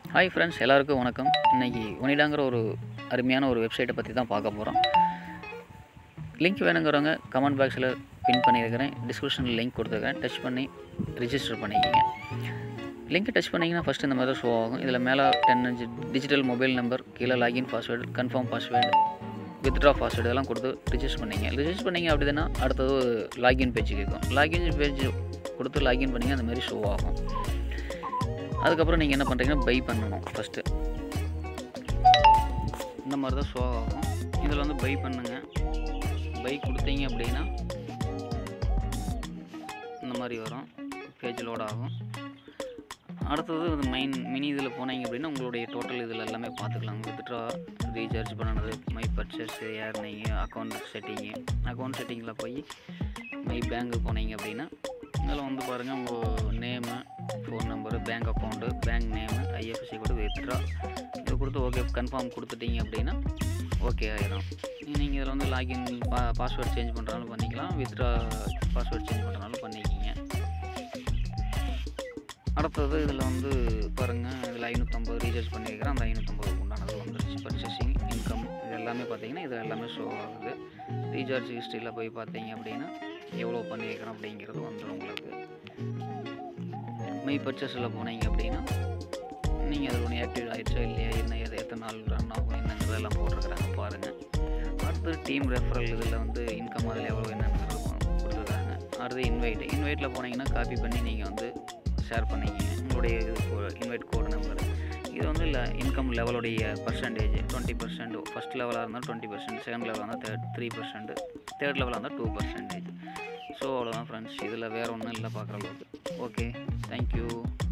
hi friends எல்லாருக்கும் வணக்கம் இன்றைக்கி ஒனிடாங்கிற ஒரு அருமையான ஒரு வெப்சைட்டை பற்றி தான் பார்க்க போகிறோம் லிங்க் வேணுங்கிறவங்க கமெண்ட் பாக்ஸில் பின் பண்ணியிருக்கிறேன் டிஸ்கிரிப்ஷனில் லிங்க் கொடுத்துருக்கேன் டச் பண்ணி ரிஜிஸ்டர் பண்ணிக்கிங்க லிங்க் டச் பண்ணிங்கன்னா ஃபஸ்ட்டு இந்த மாதிரி தான் ஷோ ஆகும் இதில் மேலே டென் டிஜிட்டல் மொபைல் நம்பர் கீழே login password confirm password withdraw password இதெல்லாம் கொடுத்து ரிஜிஸ்டர் பண்ணிங்க ரிஜிஸ்டர் பண்ணிங்க அப்படின்னா அடுத்தது லாகின் பேஜ் கேட்கும் லாகின் பேஜ் கொடுத்து லாகின் பண்ணிங்க அந்த மாதிரி ஷோ ஆகும் அதுக்கப்புறம் நீங்கள் என்ன பண்ணுறீங்கன்னா பை பண்ணணும் ஃபஸ்ட்டு இந்த மாதிரி தான் ஷோ ஆகும் இதில் வந்து பை பண்ணுங்க பை கொடுத்தீங்க அப்படின்னா இந்த மாதிரி வரும் பேஜ் லோட் ஆகும் அடுத்தது இது மைன் மினி இதில் போனீங்க அப்படின்னா உங்களுடைய டோட்டல் இதில் எல்லாமே பார்த்துக்கலாம் வித்ட்ரா ரீசார்ஜ் பண்ணது my purchase earnings account setting account செட்டிங்கில் போய் மை பேங்க்கு போனீங்க அப்படின்னா இதில் வந்து பாருங்கள் உங்கள் name phone number bank account bank name IFSC கூட வித்ட்ரா இது கொடுத்து ஓகே கன்ஃபார்ம் கொடுத்துட்டீங்க அப்படின்னா ஓகே ஆயிரும் நீங்கள் இதில் வந்து லாகின் பா பாஸ்வேர்டு சேஞ்ச் பண்ணுறனாலும் பண்ணிக்கலாம் வித்ட்ரா பாஸ்வேர்டு சேஞ்ச் பண்ணுறனாலும் பண்ணிக்கிங்க அடுத்தது இதில் வந்து பாருங்கள் இதில் ஐநூற்றம்பது ரீசார்ஜ் பண்ணியிருக்கிறேன் அந்த ஐநூற்றம்பது உண்டானது வந்துருச்சு பர்ச்சேசிங் இன்கம் இது எல்லாமே பார்த்தீங்கன்னா இது எல்லாமே ஷோ ஆகுது ரீசார்ஜ் ஹிஸ்ட்ரியில் போய் பார்த்தீங்க அப்படின்னா எவ்வளோ பண்ணியிருக்கிறோம் அப்படிங்கிறது வந்துடும் உங்களுக்கு மை பர்ச்சேஸில் போனீங்க அப்படின்னா நீங்கள் அது ஒன்று ஆக்டிவ் ஆகிடுச்சா இல்லையா என்ன எது எத்தனை நாள் ரன் ஆகும் என்னங்கிறதெல்லாம் போட்டிருக்கிறாங்க பாருங்கள் அடுத்து டீம் ரெஃபரல் இதில் வந்து இன்கம் அதில் எவ்வளோ என்னங்கிறது கொடுத்துருக்காங்க அடுத்து இன்வைட் இன்வைட்டில் போனீங்கன்னா காப்பி பண்ணி நீங்கள் வந்து ஷேர் பண்ணிக்கிங்க உங்களுடைய இது இன்வைட் கோடு நம்பர் இது வந்து இல்லை இன்கம் லெவலுடைய பர்சன்டேஜ் டுவெண்ட்டி பர்சன்ட் ஃபஸ்ட் லெவலாக இருந்தால் டுவெண்ட்டி பர்சன்ட் செகண்ட் லெவலாக இருந்தால் தேர்ட் த்ரீ பர்சன்ட் தேர்ட் லெவலாக இருந்தால் டூ பர்சன்டேஜ் ஸோ அவ்வளோதான் ஃப்ரெண்ட்ஸ் இதில் வேறு ஒன்றும் இல்லை பார்க்குற அளவுக்கு ஓகே தேங்க்யூ